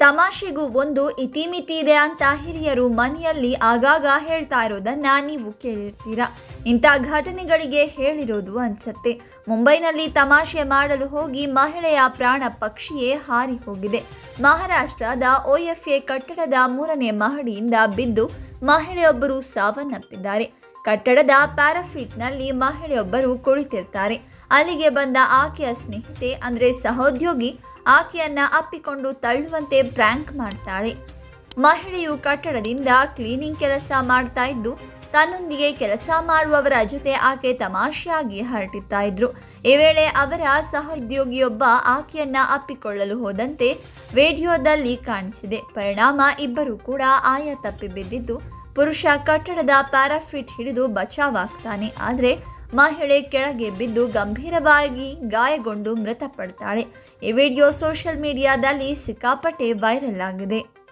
ತಮಾಷೆಗೂ ಒಂದು ಇತಿಮಿತಿ ಇದೆ ಅಂತ ಹಿರಿಯರು ಮನೆಯಲ್ಲಿ ಆಗಾಗ ಹೇಳ್ತಾ ಇರೋದನ್ನ ನೀವು ಕೇಳಿರ್ತೀರಾ ಇಂಥ ಘಟನೆಗಳಿಗೆ ಹೇಳಿರೋದು ಅನ್ಸತ್ತೆ ಮುಂಬೈನಲ್ಲಿ ತಮಾಷೆ ಮಾಡಲು ಹೋಗಿ ಮಹಿಳೆಯ ಪ್ರಾಣ ಪಕ್ಷಿಯೇ ಹಾರಿ ಹೋಗಿದೆ ಮಹಾರಾಷ್ಟ್ರದ ಒಎಫ್ಎ ಕಟ್ಟಡದ ಮೂರನೇ ಮಹಡಿಯಿಂದ ಬಿದ್ದು ಮಹಿಳೆಯೊಬ್ಬರು ಸಾವನ್ನಪ್ಪಿದ್ದಾರೆ ಕಟ್ಟಡದ ಪ್ಯಾರಾಫಿಟ್ನಲ್ಲಿ ಮಹಿಳೆಯೊಬ್ಬರು ಕುಳಿತಿರ್ತಾರೆ ಅಲ್ಲಿಗೆ ಬಂದ ಆಕೆಯ ಸ್ನೇಹಿತೆ ಅಂದರೆ ಸಹೋದ್ಯೋಗಿ ಆಕೆಯನ್ನ ಅಪ್ಪಿಕೊಂಡು ತಳ್ಳುವಂತೆ ಪ್ರ್ಯಾಂಕ್ ಮಾಡ್ತಾಳೆ ಮಹಿಳೆಯು ಕಟ್ಟಡದಿಂದ ಕ್ಲೀನಿಂಗ್ ಕೆಲಸ ಮಾಡ್ತಾ ಇದ್ದು ತನ್ನೊಂದಿಗೆ ಕೆಲಸ ಮಾಡುವವರ ಜೊತೆ ಆಕೆ ತಮಾಷೆಯಾಗಿ ಹರಟಿರ್ತಾ ಇದ್ರು ಈ ವೇಳೆ ಅವರ ಸಹೋದ್ಯೋಗಿಯೊಬ್ಬ ಆಕೆಯನ್ನ ಅಪ್ಪಿಕೊಳ್ಳಲು ಹೋದಂತೆ ವಿಡಿಯೋದಲ್ಲಿ ಕಾಣಿಸಿದೆ ಪರಿಣಾಮ ಇಬ್ಬರು ಕೂಡ ಆಯ ತಪ್ಪಿ ಬಿದ್ದಿದ್ದು ಪುರುಷ ಕಟ್ಟಡದ ಪ್ಯಾರಾಫಿಟ್ ಹಿಡಿದು ಬಚಾವಾಗ್ತಾನೆ ಆದರೆ ಮಹಿಳೆ ಕೆಳಗೆ ಬಿದ್ದು ಗಂಭೀರವಾಗಿ ಗಾಯಗೊಂಡು ಮೃತಪಡ್ತಾಳೆ ಈ ವಿಡಿಯೋ ಸೋಷಿಯಲ್ ಮೀಡಿಯಾದಲ್ಲಿ ಸಿಕ್ಕಾಪಟ್ಟೆ ವೈರಲ್ ಆಗಿದೆ